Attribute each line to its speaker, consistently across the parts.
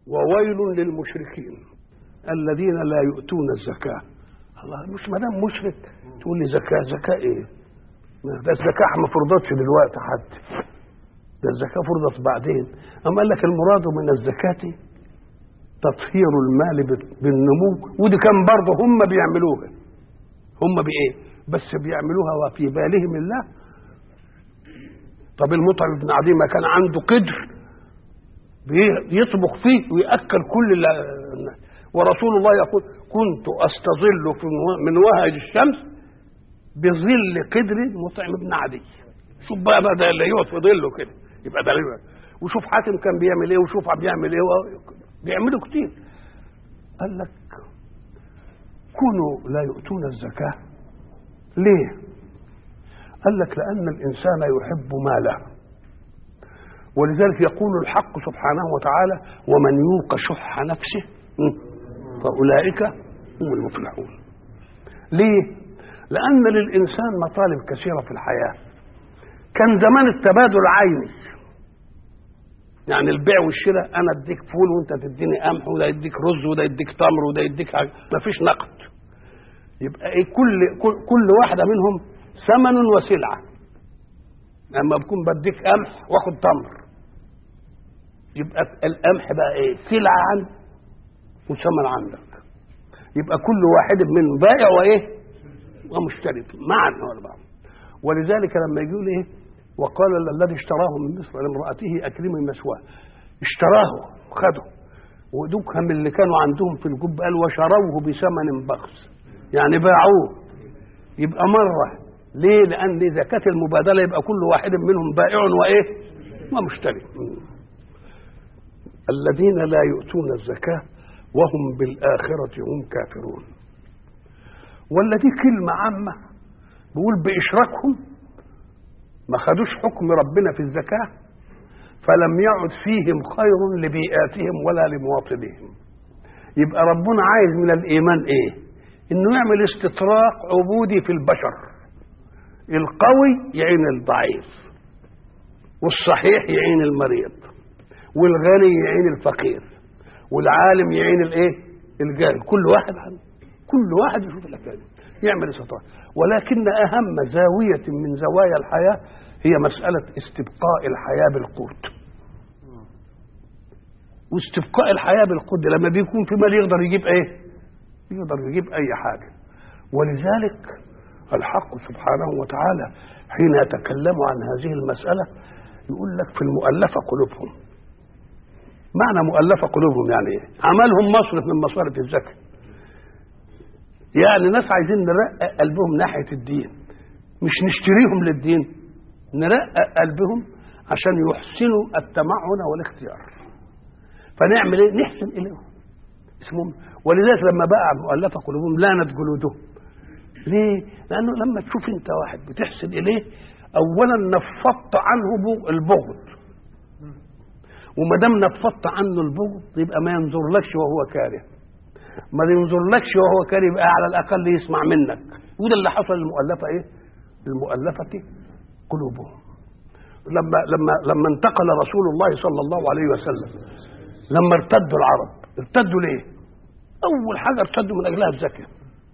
Speaker 1: وويل للمشركين الذين لا يؤتون الزكاة الله مش ما دام مشرك تقول لي زكاة زكاة ايه؟ ما ده الزكاة ما فرضتش دلوقتي حد ده الزكاة فرضت بعدين أما قال لك المراد من الزكاة تطهير المال بالنمو ودي كان برضه هم بيعملوها هم بايه بس بيعملوها وفي بالهم الله طب المطعم بن عدي ما كان عنده قدر يطبخ فيه ويأكل كل الناس ورسول الله يقول كنت أستظل في من وهج الشمس بظل قدر مطعم بن عدي شوف بقى بقى ده اللي يقعد في ظله كده يبقى ده وشوف حاتم كان بيعمل ايه وشوف بيعمل ايه بيعملوا كتير قال لك كونوا لا يؤتون الزكاة ليه قال لك لأن الإنسان يحب ماله ولذلك يقول الحق سبحانه وتعالى ومن يوق شح نفسه فأولئك هم المفلحون ليه لأن للإنسان مطالب كثيرة في الحياة كان زمان التبادل عيني يعني البيع والشراء انا اديك فول وانت تديني قمح وده يديك رز وده يديك تمر وده يديك حاجه مفيش نقد يبقى ايه كل كل, كل واحده منهم ثمن وسلعه لما بكون بديك قمح واخد تمر يبقى القمح بقى ايه سلعه عندك وثمن عندك يبقى كل واحد منهم بائع وايه ومشتري معا ولا بعض ولذلك لما يقول ايه وقال الذي اشتراه من مصر لامرأته أكرمي مثواه اشتراه وخده ودكهم اللي كانوا عندهم في الجب قال وشروه بثمن بخس يعني باعوه يبقى مرة ليه؟ لأن زكاة المبادلة يبقى كل واحد منهم بائع وإيه؟ ومشتري الذين لا يؤتون الزكاة وهم بالآخرة هم كافرون والذي كلمة عامة بيقول بإشراكهم ما خدوش حكم ربنا في الزكاة فلم يعد فيهم خير لبيئاتهم ولا لمواطنيهم يبقى ربنا عايز من الإيمان إيه إنه يعمل استطراق عبودي في البشر القوي يعين الضعيف والصحيح يعين المريض والغني يعين الفقير والعالم يعين الايه الجاهل كل واحد عنه كل واحد يشوف الحكايه يعمل استطراق ولكن أهم زاوية من زوايا الحياة هي مسألة استبقاء الحياة بالقوت واستبقاء الحياة بالقوت لما بيكون في مال يقدر يجيب ايه يقدر يجيب اي حاجة ولذلك الحق سبحانه وتعالى حين يتكلم عن هذه المسألة يقول لك في المؤلفة قلوبهم معنى مؤلفة قلوبهم يعني ايه عملهم مصرف من مصارف الزكاه يعني ناس عايزين نرقق قلبهم ناحيه الدين مش نشتريهم للدين نرقق قلبهم عشان يحسنوا التمعن والاختيار فنعمل ايه نحسن اليهم اسمهم ولذلك لما بقى مؤلفه قلوبهم لانت جلودهم ليه لانه لما تشوف انت واحد بتحسن اليه اولا نفضت عنه البغض وما دام نفضت عنه البغض يبقى ما ينظرلكش وهو كاره ما ينظرلكش وهو كاره يبقى على الاقل يسمع منك وده اللي حصل للمؤلفه ايه المؤلفه قلوبهم لما لما لما انتقل رسول الله صلى الله عليه وسلم لما ارتدوا العرب ارتدوا ليه اول حاجه ارتدوا من اجلها الزكاه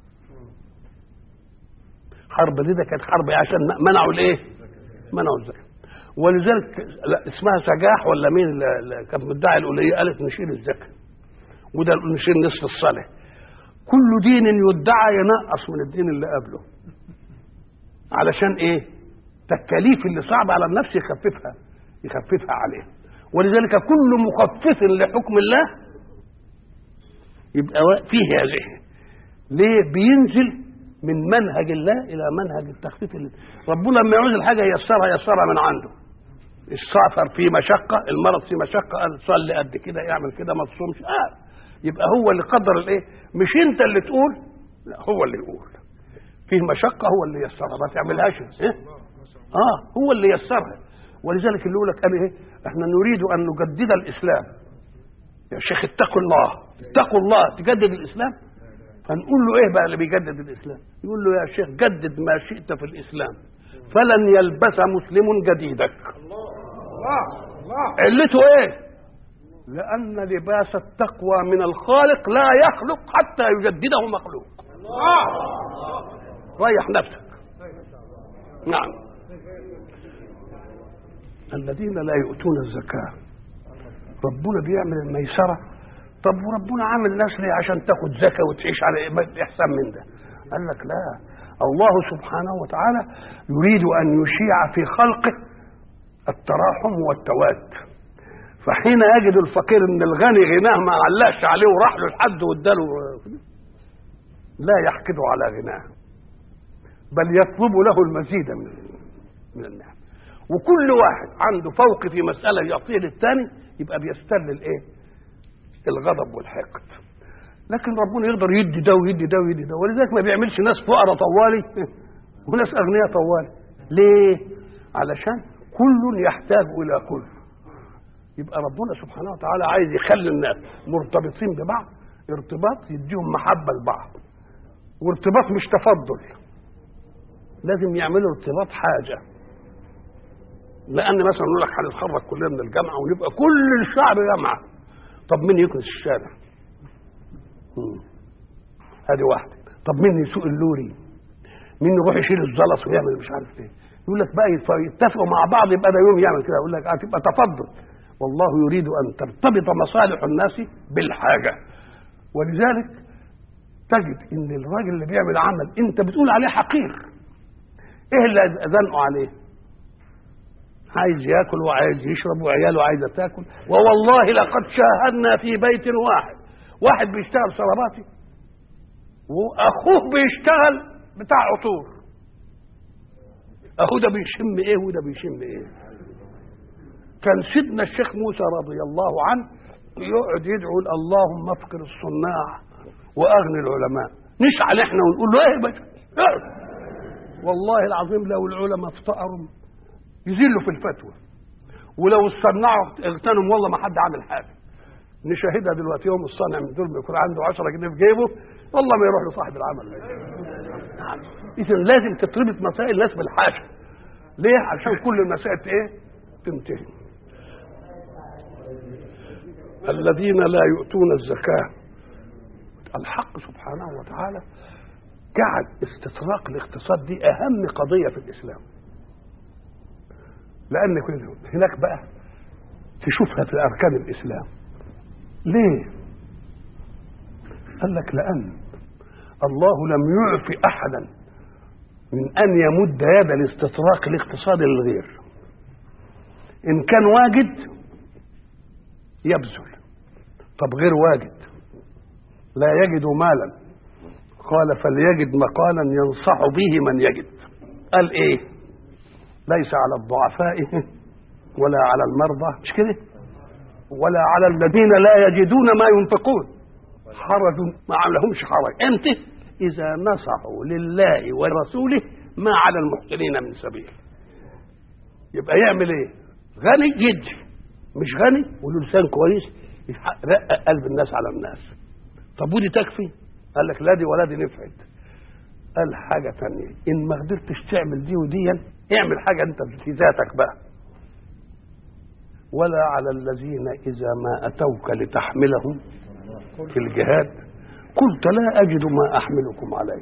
Speaker 1: حرب دي ده كانت حرب عشان منعوا الايه منعوا الزكاه ولذلك اسمها سجاح ولا مين اللي كانت مدعي الأولية قالت نشيل الزكاة وده نشيل نصف الصلاة كل دين يدعى ينقص من الدين اللي قبله علشان ايه التكاليف اللي صعبة على النفس يخففها يخففها عليه ولذلك كل مخفف لحكم الله يبقى فيه هذه ليه بينزل من منهج الله الى منهج التخفيف اللي ربنا لما يعوز الحاجه ييسرها ييسرها من عنده السفر في مشقه المرض في مشقه قال صلي قد كده اعمل كده ما تصومش اه يبقى هو اللي قدر الايه مش انت اللي تقول لا هو اللي يقول فيه مشقه هو اللي ييسرها ما تعملهاش إيه؟ اه هو اللي ييسرها ولذلك اللي يقول لك قال ايه احنا نريد ان نجدد الاسلام يا شيخ اتقوا الله اتقوا الله تجدد الاسلام فنقول له ايه بقى اللي بيجدد الاسلام يقول له يا شيخ جدد ما شئت في الاسلام فلن يلبس مسلم جديدك
Speaker 2: الله الله
Speaker 1: علته ايه لأن لباس التقوى من الخالق لا يخلق حتى يجدده مخلوق ريح نفسك نعم الذين لا يؤتون الزكاة ربنا بيعمل الميسرة طب وربنا عامل ناس ليه عشان تاخد زكاة وتعيش على إحسان من ده قال لك لا الله سبحانه وتعالى يريد أن يشيع في خلقه التراحم والتواد فحين يجد الفقير ان الغني غناه ما علقش عليه وراح له لحد واداله لا يحقد على غناه بل يطلب له المزيد من من النعم وكل واحد عنده فوق في مسألة يعطيه للثاني يبقى بيستل الايه؟ الغضب والحقد لكن ربنا يقدر يدي ده ويدي ده ويدي ده ولذلك ما بيعملش ناس فقراء طوالي وناس اغنياء طوالي ليه؟ علشان كل يحتاج الى كل يبقى ربنا سبحانه وتعالى عايز يخلي الناس مرتبطين ببعض ارتباط يديهم محبه لبعض وارتباط مش تفضل لازم يعملوا ارتباط حاجه لان مثلا نقول لك هنتخرج كلنا من الجامعه ونبقى كل الشعب جامعه طب مين يكنس الشارع؟ هذه واحده طب مين يسوق اللوري؟ مين يروح يشيل الزلط ويعمل مش عارف ايه؟ يقول لك بقى يتفقوا مع بعض يبقى ده يوم يعمل كده يقول لك هتبقى تفضل والله يريد ان ترتبط مصالح الناس بالحاجه ولذلك تجد ان الراجل اللي بيعمل عمل انت بتقول عليه حقير ايه اللي زنقوا عليه عايز ياكل وعايز يشرب وعياله عايزه تاكل ووالله لقد شاهدنا في بيت واحد واحد بيشتغل صلاباتي واخوه بيشتغل بتاع عطور اخوه ده بيشم ايه وده بيشم ايه كان سيدنا الشيخ موسى رضي الله عنه يقعد يدعو اللهم افقر الصناع واغني العلماء نشعل احنا ونقول له ايه بس والله العظيم لو العلماء افتقروا يزلوا في الفتوى ولو الصناع اغتنم والله ما حد عامل حاجه نشاهدها دلوقتي يوم الصانع من دول بيكون عنده 10 جنيه في جيبه والله ما يروح لصاحب العمل اذا لازم تتربط مسائل الناس بالحاجه ليه عشان كل المسائل ايه تنتهي الذين لا يؤتون الزكاه الحق سبحانه وتعالى جعل استطراق الاقتصاد دي اهم قضيه في الاسلام لان هناك بقى تشوفها في اركان الاسلام ليه قال لك لان الله لم يعفي احدا من ان يمد يد الاستطراق الاقتصادي للغير ان كان واجد يبذل طب غير واجد لا يجد مالا قال فليجد مقالا ينصح به من يجد قال ايه ليس على الضعفاء ولا على المرضى مش كده ولا على الذين لا يجدون ما ينفقون حرج ما لهمش حرج امتى اذا نصحوا لله ورسوله ما على المحسنين من سبيل يبقى يعمل ايه غني يدي مش غني وله لسان كويس يرقق قلب الناس على الناس طب ودي تكفي قال لك لا دي ولا دي نفعت قال حاجة تانية إن ما قدرتش تعمل دي ودي اعمل حاجة أنت في ذاتك بقى ولا على الذين إذا ما أتوك لتحملهم في الجهاد قلت لا أجد ما أحملكم عليه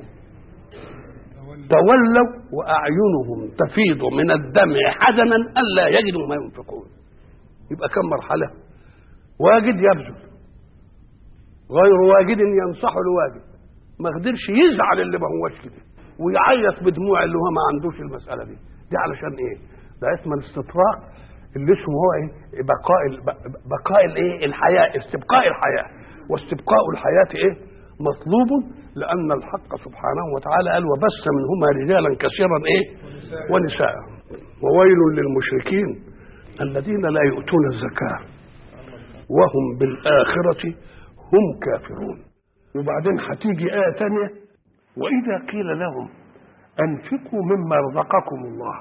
Speaker 1: تولوا وأعينهم تفيض من الدمع حزنا ألا يجدوا ما ينفقون يبقى كم مرحلة واجد يبذل غير واجد ينصح الواجد ما قدرش يزعل اللي ما هوش كده ويعيط بدموع اللي هو ما عندوش المسألة دي دي علشان ايه ده اسمه الاستطراق اللي اسمه هو ايه بقاء بقاء الايه الحياه استبقاء الحياه واستبقاء الحياه ايه مطلوب لان الحق سبحانه وتعالى قال وبث منهما رجالا كثيرا ايه ونساء وويل للمشركين الذين لا يؤتون الزكاه وهم بالاخره هم كافرون وبعدين هتيجي ايه ثانيه واذا قيل لهم انفقوا مما رزقكم الله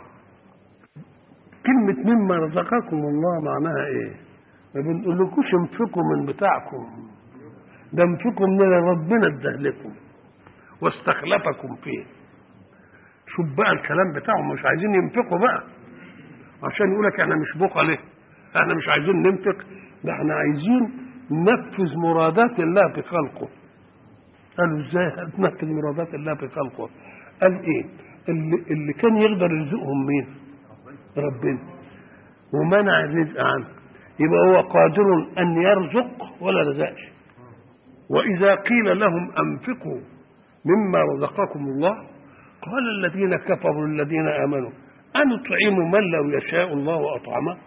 Speaker 1: كلمة مما رزقكم الله معناها ايه؟ ما بنقولكوش انفقوا من بتاعكم ده انفقوا من اللي ربنا ادهلكم واستخلفكم فيه شوف بقى الكلام بتاعهم مش عايزين ينفقوا بقى عشان يقول لك احنا مش بخلة احنا مش عايزين ننفق ده احنا عايزين ننفذ مرادات الله في خلقه قالوا ازاي هتنفذ مرادات الله في خلقه قال ايه اللي, اللي كان يقدر يرزقهم مين ربنا ومنع الرزق عنه يبقى هو قادر ان يرزق ولا رزقش واذا قيل لهم انفقوا مما رزقكم الله قال الذين كفروا للذين امنوا أنطعم من لو يشاء الله أطعمه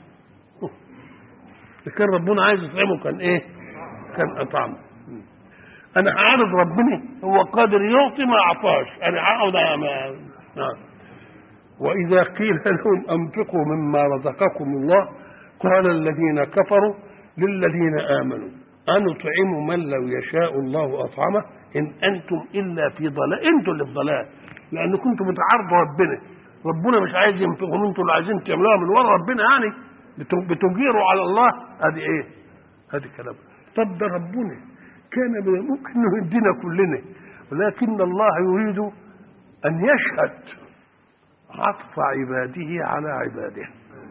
Speaker 1: كان ربنا عايز يطعمه كان إيه كان أطعمه أنا هعرض ربنا هو قادر يعطي ما أعطاش أنا هقعد ما نعم وإذا قيل لهم أنفقوا مما رزقكم الله قال الذين كفروا للذين آمنوا أنطعم من لو يشاء الله أطعمه إن أنتم إلا في ضلال أنتم اللي في ضلال لأن كنتم بتعارضوا ربنا ربنا مش عايز ينفقهم انتوا اللي عايزين تعملوها من ورا ربنا يعني بتجيروا على الله ادي ايه؟ ادي كلام طب ده ربنا كان من الممكن انه يدينا كلنا ولكن الله يريد ان يشهد عطف عباده على عباده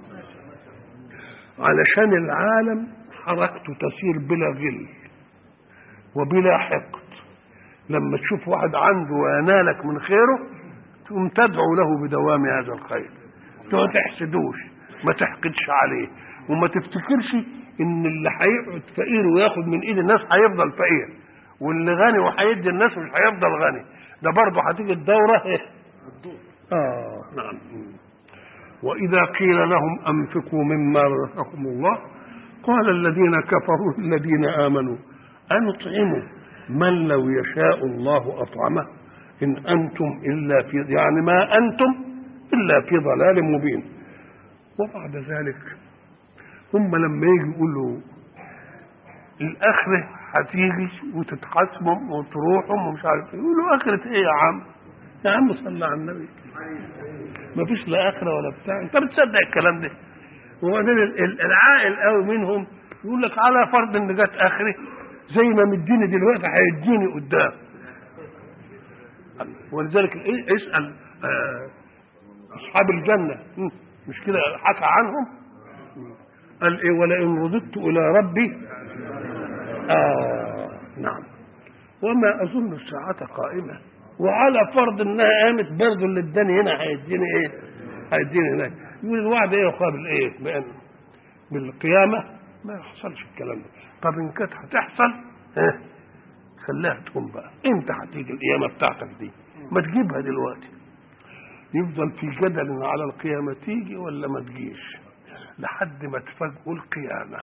Speaker 1: علشان العالم حركته تسير بلا غل وبلا حقد لما تشوف واحد عنده وينالك من خيره تقوم تدعو له بدوام هذا الخير ما تحسدوش ما تحقدش عليه وما تفتكرش ان اللي هيقعد فقير وياخد من ايد الناس هيفضل فقير واللي غني وهيدي الناس مش هيفضل غني ده برضه هتيجي الدوره ايه اه نعم واذا قيل لهم انفقوا مما رزقكم الله قال الذين كفروا الذين امنوا انطعموا من لو يشاء الله اطعمه إن أنتم إلا في يعني ما أنتم إلا في ضلال مبين وبعد ذلك هم لما يجي يقولوا الآخرة هتيجي وتتحاسبهم وتروحهم ومش عارف يقولوا آخرة إيه يا عم؟ يا عم صلى على النبي ما فيش لا آخرة ولا بتاع أنت بتصدق الكلام ده وبعدين العاقل قوي منهم يقول لك على فرض إن جت آخرة زي ما مديني دلوقتي هيديني قدام ولذلك اسال اصحاب الجنه مش كده حكى عنهم قال ايه ولئن رددت الى ربي اه نعم وما اظن الساعه قائمه وعلى فرض انها قامت برضه اللي اداني هنا هيديني ايه؟ هيديني هناك يقول الوعد ايه يقابل ايه؟ بأن بالقيامه ما يحصلش الكلام ده طب ان كانت هتحصل اه خليها تقوم بقى امتى هتيجي القيامه بتاعتك دي ما تجيبها دلوقتي يفضل في جدل على القيامه تيجي ولا ما تجيش لحد ما تفاجئوا القيامه